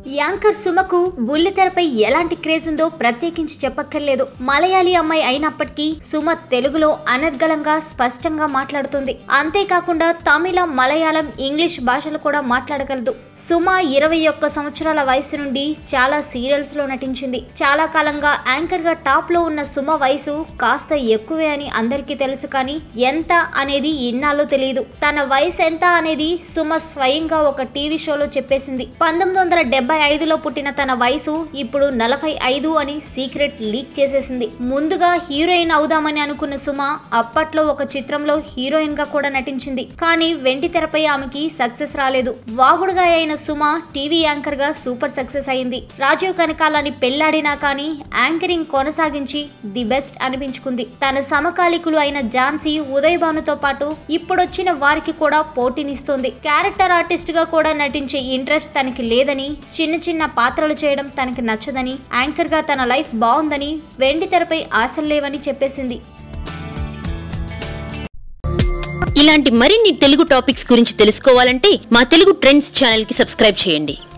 anchor సుమకు బుల్లితెరపై ఎలాంటి craze ఉందో ప్రత్యేకించి చెప్పక్కర్లేదు మలయాళీ అమ్మాయి అయినప్పటికీ సుమ తెలుగులో అనర్గళంగా స్పష్టంగా మాట్లాడుతుంది అంతేకాకుండా తమిళ మలయాళం ఇంగ్లీష్ భాషలు కూడా మాట్లాడగలదు సుమ ఇరవై ఒక్క సంవత్సరాల వయసు నుండి చాలా సీరియల్స్ లో నటించింది చాలా కాలంగా యాంకర్ గా టాప్ లో ఉన్న సుమ వయసు కాస్త ఎక్కువే అని అందరికీ తెలుసు కానీ ఎంత అనేది ఇన్నాళ్ళు తెలియదు తన వయసు ఎంత అనేది సుమ స్వయంగా ఒక టీవీ షోలో చెప్పేసింది పంతొమ్మిది వందల డెబ్బై ఐదులో పుట్టిన తన వయసు ఇప్పుడు నలభై ఐదు అని సీక్రెట్ లీక్ చేసేసింది ముందుగా హీరోయిన్ అవుదామని అనుకున్న సుమ అప్పట్లో ఒక చిత్రంలో హీరోయిన్ గా కూడా నటించింది కానీ వెండి తెరపై ఆమెకి సక్సెస్ రాలేదు వాగుడుగా అయిన సుమ టీవీ యాంకర్ గా సూపర్ సక్సెస్ అయింది రాజీవ్ కనకాలని పెళ్లాడినా కానీ యాంకరింగ్ కొనసాగించి ది బెస్ట్ అనిపించుకుంది తన సమకాలికులు అయిన ఝాన్సీ ఉదయ్ భానుతో పాటు ఇప్పుడొచ్చిన వారికి కూడా పోటీనిస్తోంది క్యారెక్టర్ ఆర్టిస్ట్ గా కూడా నటించే ఇంట్రెస్ట్ తనకి లేదని చిన్న చిన్న పాత్రలు చేయడం తనకి నచ్చదని యాంకర్ గా తన లైఫ్ బాగుందని వెండి తెరపై ఆశలు లేవని చెప్పేసింది ఇలాంటి మరిన్ని తెలుగు టాపిక్స్ గురించి తెలుసుకోవాలంటే మా తెలుగు ట్రెండ్స్ ఛానల్ కి సబ్స్క్రైబ్ చేయండి